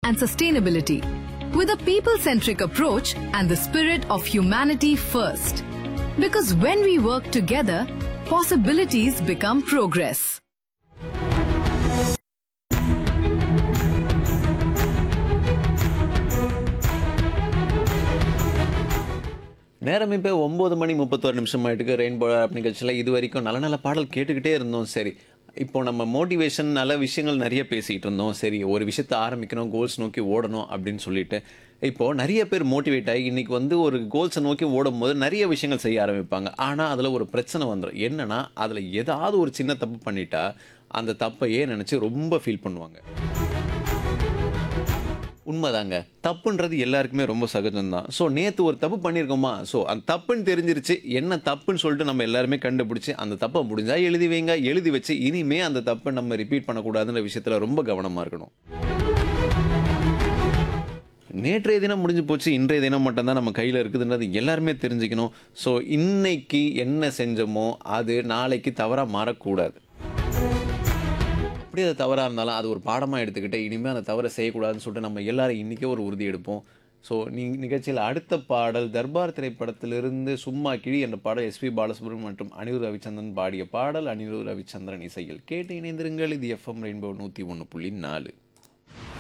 and sustainability with a people centric approach and the spirit of humanity first. Because when we work together, possibilities become progress. நேரம் இப்போ ஒம்பது மணி முப்பத்தோரு நிமிஷம் ஆயிட்டுக்கு rainbow app நிகழ்ச்சியில் இது வரைக்கும் நல்ல நல்ல பாடல் கேட்டுக்கிட்டே இருந்தோம் சரி இப்போ நம்ம மோட்டிவேஷன் நல்ல விஷயங்கள் நிறைய பேசிக்கிட்டு இருந்தோம் சரி ஒரு விஷயத்தை ஆரம்பிக்கணும் கோல்ஸ் நோக்கி ஓடணும் அப்படின்னு சொல்லிட்டு இப்போது நிறைய பேர் மோட்டிவேட் ஆகி இன்றைக்கி வந்து ஒரு கோல்ஸை நோக்கி ஓடும்போது நிறைய விஷயங்கள் செய்ய ஆரம்பிப்பாங்க ஆனால் அதில் ஒரு பிரச்சனை வந்துடும் என்னன்னா அதில் ஏதாவது ஒரு சின்ன தப்பு பண்ணிட்டா அந்த தப்பையே நினச்சி ரொம்ப ஃபீல் பண்ணுவாங்க உண்மைதாங்க தப்புன்றது எல்லாருக்குமே ரொம்ப சகஜம்தான் ஸோ நேற்று ஒரு தப்பு பண்ணியிருக்கோமா ஸோ அந்த தப்புன்னு தெரிஞ்சிருச்சு என்ன தப்புன்னு சொல்லிட்டு நம்ம எல்லாருமே கண்டுபிடிச்சி அந்த தப்பை முடிஞ்சா எழுதி வைங்க எழுதி வச்சு இனிமே அந்த தப்பை நம்ம ரிப்பீட் பண்ணக்கூடாதுன்ற விஷயத்தில் ரொம்ப கவனமாக இருக்கணும் நேற்றைய தினம் முடிஞ்சு போச்சு இன்றைய தினம் மட்டும்தான் நம்ம கையில் இருக்குதுன்றது எல்லாருமே தெரிஞ்சுக்கணும் ஸோ இன்னைக்கு என்ன செஞ்சோமோ அது நாளைக்கு தவறாக மாறக்கூடாது அப்படியே அது தவறாக இருந்தாலும் அது ஒரு பாடமாக எடுத்துக்கிட்டு இனிமேல் அந்த தவறை செய்யக்கூடாதுன்னு சொல்லிட்டு நம்ம எல்லாரும் இன்றைக்கே ஒரு உறுதி எடுப்போம் ஸோ நீ நிகழ்ச்சியில் அடுத்த பாடல் தர்பார் திரைப்படத்திலிருந்து சும்மா கிழி என்ற பாடல் எஸ்பி பாலசுப்ரமணியம் மற்றும் அனிருத் ரவிச்சந்திரன் பாடிய பாடல் அனிருத் ரவிச்சந்திரன் இசையில் கேட்டு இணைந்திருங்கள் இது எஃப்எம் ரெயின்போ நூற்றி ஒன்று புள்ளி நாலு